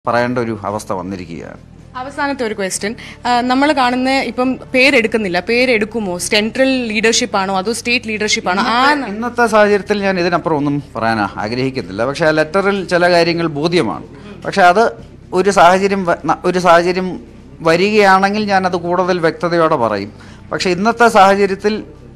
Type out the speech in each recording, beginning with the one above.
പറയേണ്ട ഒരു അവസ്ഥ വന്നിരിക്കുകയാണ് അവസാനത്തെ ഒരു ക്വസ്റ്റ്യൻ നമ്മൾ കാണുന്ന ഇപ്പം പേരെടുക്കുന്നില്ല പേരെടുക്കുമോ സെൻട്രൽ ലീഡർഷിപ്പ് ആണോ അതോ സ്റ്റേറ്റ് ലീഡർഷിപ്പ് ആണോ ആ ഇന്നത്തെ സാഹചര്യത്തിൽ ഞാൻ ഇതിനപ്പുറം ഒന്നും പറയാൻ ആഗ്രഹിക്കുന്നില്ല പക്ഷേ ആ ലെറ്ററിൽ ചില കാര്യങ്ങൾ ബോധ്യമാണ് പക്ഷേ അത് ഒരു സാഹചര്യം വ- ന- ഒരു സാഹചര്യം വരികയാണെങ്കിൽ ഞാനത് കൂടുതൽ വ്യക്തതയോടെ പറയും പക്ഷേ ഇന്നത്തെ സാഹചര്യത്തിൽ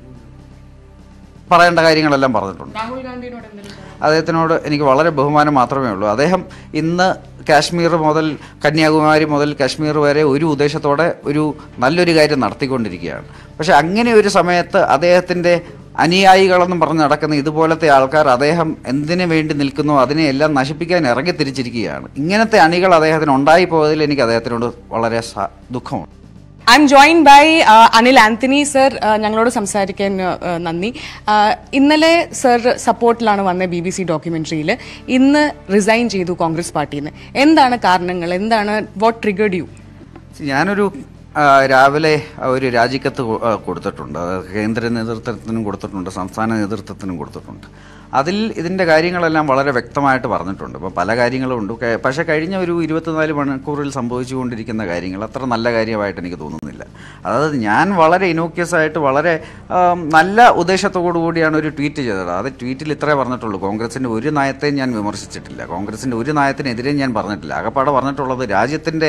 പറയേണ്ട കാര്യങ്ങളെല്ലാം പറഞ്ഞിട്ടുണ്ട് രാഹുൽ ഗാന്ധിയോട് എന്തെങ്കിലും അദ്ദേഹത്തിനോട് എനിക്ക് വളരെ ബഹുമാനം മാത്രമേ ഉള്ളൂ അദ്ദേഹം ഇന്ന് കാശ്മീർ മുതൽ കന്യാകുമാരി മുതൽ കാശ്മീർ വരെ ഒരു ഉദ്ദേശത്തോടെ ഒരു നല്ലൊരു കാര്യം നടത്തിക്കൊണ്ടിരിക്കുകയാണ് പക്ഷെ അങ്ങനെ ഒരു സമയത്ത് അദ്ദേഹത്തിൻ്റെ അനുയായികളെന്നും പറഞ്ഞ് നടക്കുന്ന ഇതുപോലത്തെ ആൾക്കാർ അദ്ദേഹം എന്തിനു വേണ്ടി നിൽക്കുന്നു അതിനെയെല്ലാം നശിപ്പിക്കാൻ ഇറങ്ങി തിരിച്ചിരിക്കുകയാണ് ഇങ്ങനത്തെ അണികൾ അദ്ദേഹത്തിന് ഉണ്ടായിപ്പോയതിൽ എനിക്ക് അദ്ദേഹത്തിനോട് വളരെ സ- ദുഃഖമുണ്ട് I'm join by Anil Antony sir ഞങ്ങളോട് സംസാരിക്കാൻ uh, നന്ദി Uh, ഇന്നലെ സർ സപ്പോർട്ടിലാണ് വന്ന ബി ബി സി ഡോക്യുമെന്ററിയിൽ ഇന്ന് റിസൈൻ ചെയ്തു കോൺഗ്രസ് പാർട്ടിയിൽ നിന്ന് എന്താണ് കാരണങ്ങൾ എന്താണ് വാട്ട് ട്രിഗർഡ് യു ഞാനൊരു ആ, രാവിലെ ഒരു രാജിക്കത്ത് കൊ- ആ, കൊടുത്തിട്ടുണ്ട് അത് കേന്ദ്ര നേതൃത്വത്തിനും കൊടുത്തിട്ടുണ്ട് സംസ്ഥാന നേതൃത്വത്തിനും കൊടുത്തിട്ടുണ്ട് അതിൽ ഇതിൻ്റെ കാര്യങ്ങളെല്ലാം വളരെ വ്യക്തമായിട്ട് പറഞ്ഞിട്ടുണ്ട് ഇപ്പോൾ പല കാര്യങ്ങളും ഉണ്ട് ക- പക്ഷേ കഴിഞ്ഞ ഒരു ഇരുപത്തിനാല് മണിക്കൂറിൽ സംഭവിച്ചുകൊണ്ടിരിക്കുന്ന കാര്യങ്ങൾ അത്ര നല്ല കാര്യമായിട്ട് എനിക്ക് തോന്നുന്നില്ല അതായത് ഞാൻ വളരെ ഇനോക്യസ് ആയിട്ട് വളരെ ആം, നല്ല ഉദ്ദേശത്തോടു കൂടിയാണ് ഒരു ട്വീറ്റ് ചെയ്തത് അത് ട്വീറ്റിൽ ഇത്രേ പറഞ്ഞിട്ടുള്ളൂ കോൺഗ്രസിൻ്റെ ഒരു നയത്തെയും ഞാൻ വിമർശിച്ചിട്ടില്ല കോൺഗ്രസിൻ്റെ ഒരു നയത്തിനെതിരെയും ഞാൻ പറഞ്ഞിട്ടില്ല ആകപ്പാടെ പറഞ്ഞിട്ടുള്ളത് രാജ്യത്തിൻ്റെ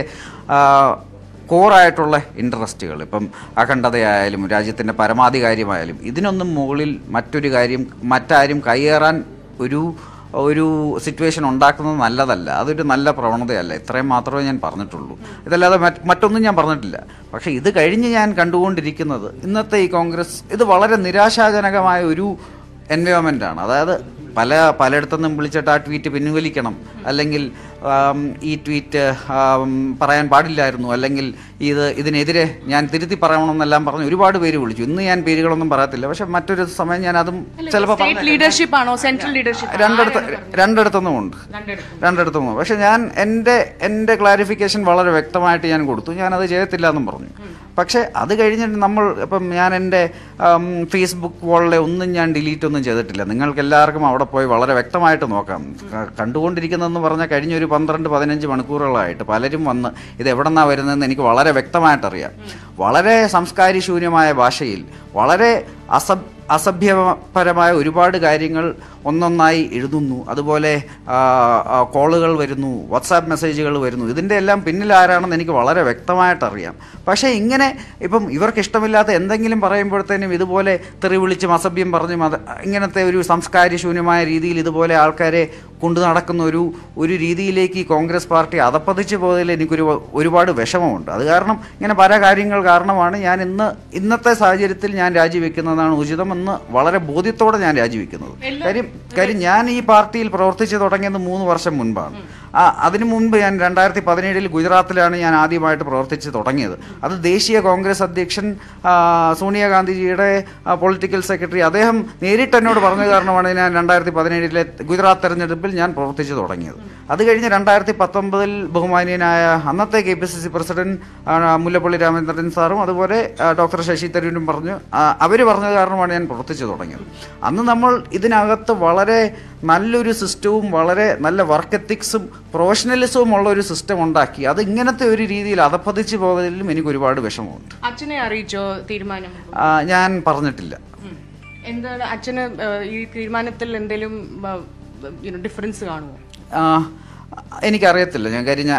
കോറായിട്ടുള്ള ഇൻട്രസ്റ്റുകൾ ഇപ്പം അഖണ്ഡതയായാലും രാജ്യത്തിൻ്റെ പരമാധികാര്യമായാലും ഇതിനൊന്നും മുകളിൽ മറ്റൊരു കാര്യം മറ്റാരും കയ്യേറാൻ ഒരു ഒരു സിറ്റുവേഷൻ ഉണ്ടാക്കുന്നത് നല്ലതല്ല അതൊരു നല്ല പ്രവണതയല്ല ഇത്രയും മാത്രമേ ഞാൻ പറഞ്ഞിട്ടുള്ളൂ ഇതല്ലാതെ മറ്റ് മറ്റൊന്നും ഞാൻ പറഞ്ഞിട്ടില്ല പക്ഷേ ഇത് കഴിഞ്ഞ് ഞാൻ കണ്ടുകൊണ്ടിരിക്കുന്നത് ഇന്നത്തെ ഈ കോൺഗ്രസ് ഇത് വളരെ നിരാശാജനകമായ ഒരു എൻവയോൺമെൻ്റ് ആണ് അതായത് പല പലയിടത്തുനിന്നും വിളിച്ചിട്ട് ആ ട്വീറ്റ് പിൻവലിക്കണം അല്ലെങ്കിൽ ആം, ഈ ട്വീറ്റ് ആം, പറയാൻ പാടില്ലായിരുന്നു അല്ലെങ്കിൽ ഇത് ഇതിനെതിരെ ഞാൻ തിരുത്തി പറയണമെന്നെല്ലാം പറഞ്ഞ് ഒരുപാട് പേര് വിളിച്ചു ഇന്ന് ഞാൻ പേരുകളൊന്നും പറയത്തില്ല പക്ഷെ മറ്റൊരു സമയം ഞാൻ അതും ചിലപ്പോൾ സ്റ്റേറ്റ് ലീഡർഷിപ്പ് ആണോ സെൻട്രൽ ലീഡർഷിപ്പ് രണ്ടിടത്ത് രണ്ടിടത്തുനിന്നും ഉണ്ട് രണ്ടിടത്തുനിന്നും പക്ഷെ ഞാൻ എൻ്റെ എൻ്റെ ക്ലാരിഫിക്കേഷൻ വളരെ വ്യക്തമായിട്ട് ഞാൻ കൊടുത്തു ഞാനത് ചെയ്യത്തില്ല എന്നും പറഞ്ഞു പക്ഷേ അത് കഴിഞ്ഞിട്ട് നമ്മൾ ഇപ്പം ഞാൻ എൻ്റെ ആം, ഫേസ്ബുക്ക് വാളിലെ ഒന്നും ഞാൻ ഡിലീറ്റ് ഒന്നും ചെയ്തിട്ടില്ല നിങ്ങൾക്ക് എല്ലാവർക്കും അവിടെ പോയി വളരെ വ്യക്തമായിട്ട് നോക്കാം ക- കണ്ടുകൊണ്ടിരിക്കുന്നതെന്ന് പറഞ്ഞാൽ കഴിഞ്ഞ ഒരു പന്ത്രണ്ട് പതിനഞ്ച് മണിക്കൂറുകളായിട്ട് പലരും വന്ന് ഇത് എവിടെ നിന്നാണ് വരുന്നതെന്ന് എനിക്ക് വളരെ വ്യക്തമായിട്ടറിയാം വളരെ സംസ്കാരി ശൂന്യമായ ഭാഷയിൽ വളരെ അസഭ് അസഭ്യപരമായ ഒരുപാട് കാര്യങ്ങൾ ഒന്നൊന്നായി എഴുതുന്നു അതുപോലെ ആ, ആ, കോളുകൾ വരുന്നു വാട്സാപ്പ് മെസ്സേജുകൾ വരുന്നു ഇതിൻ്റെ എല്ലാം പിന്നിൽ ആരാണെന്ന് എനിക്ക് വളരെ വ്യക്തമായിട്ടറിയാം പക്ഷേ ഇങ്ങനെ ഇപ്പം ഇവർക്ക് ഇഷ്ടമില്ലാത്ത എന്തെങ്കിലും പറയുമ്പോഴത്തേനും ഇതുപോലെ തെറി വിളിച്ചും അസഭ്യം പറഞ്ഞും അത് ഇങ്ങനത്തെ ഒരു സംസ്കാര ശൂന്യമായ രീതിയിൽ ഇതുപോലെ ആൾക്കാരെ കൊണ്ടു നടക്കുന്ന ഒരു ഒരു രീതിയിലേക്ക് ഈ കോൺഗ്രസ് പാർട്ടി അതപ്പതിച്ചു പോയതിൽ എനിക്കൊരു ഒരുപാട് വിഷമമുണ്ട് അത് കാരണം ഇങ്ങനെ പല കാര്യങ്ങൾ കാരണമാണ് ഞാൻ ഇന്ന് ഇന്നത്തെ സാഹചര്യത്തിൽ ഞാൻ രാജിവെക്കുന്നതാണ് ഉചിതമെന്ന് വളരെ ബോധ്യത്തോടെ ഞാൻ രാജിവെക്കുന്നത് കാര്യം കാര്യം ഞാൻ ഈ പാർട്ടിയിൽ പ്രവർത്തിച്ചു തുടങ്ങിയത് മൂന്ന് വർഷം മുൻപാണ് ആ അതിനു മുൻപ് ഞാൻ രണ്ടായിരത്തി പതിനേഴിൽ ഗുജറാത്തിലാണ് ഞാൻ ആദ്യമായിട്ട് പ്രവർത്തിച്ച് തുടങ്ങിയത് അത് ദേശീയ കോൺഗ്രസ് അധ്യക്ഷൻ ആ, സോണിയാഗാന്ധിജിയുടെ പൊളിറ്റിക്കൽ സെക്രട്ടറി അദ്ദേഹം നേരിട്ട് എന്നോട് പറഞ്ഞ കാരണമാണ് ഞാൻ രണ്ടായിരത്തി പതിനേഴിലെ ഗുജറാത്ത് തെരഞ്ഞെടുപ്പിൽ ഞാൻ പ്രവർത്തിച്ചു തുടങ്ങിയത് അത് കഴിഞ്ഞ് രണ്ടായിരത്തി പത്തൊമ്പതിൽ ബഹുമാനീയനായ അന്നത്തെ K P C C president ആ, മുല്ലപ്പള്ളി രാമചന്ദ്രൻ സാറും അതുപോലെ ആ, ഡോക്ടർ ശശി തരൂരും പറഞ്ഞു അവർ പറഞ്ഞത് കാരണമാണ് ഞാൻ പ്രവർത്തിച്ചു തുടങ്ങിയത് അന്ന് നമ്മൾ ഇതിനകത്ത് വളരെ നല്ലൊരു സിസ്റ്റവും വളരെ നല്ല വർക്ക് എത്തിക്സും പ്രൊഫഷണലിസവും ഉള്ള ഒരു സിസ്റ്റം ഉണ്ടാക്കി അത് ഇങ്ങനത്തെ ഒരു രീതിയിൽ അതപ്പതിച്ചു പോയതിലും എനിക്ക് ഒരുപാട് വിഷമമുണ്ട് അച്ഛനെ അറിയിച്ചോ തീരുമാനം ആ, ഞാൻ പറഞ്ഞിട്ടില്ല ഉം. എന്താണ് അച്ഛന് uh, ഈ തീരുമാനത്തിൽ എന്തെങ്കിലും ഡിഫറൻസ് കാണുമോ ആ, എനിക്കറിയത്തില്ല ഞാൻ കാര്യം ഞാൻ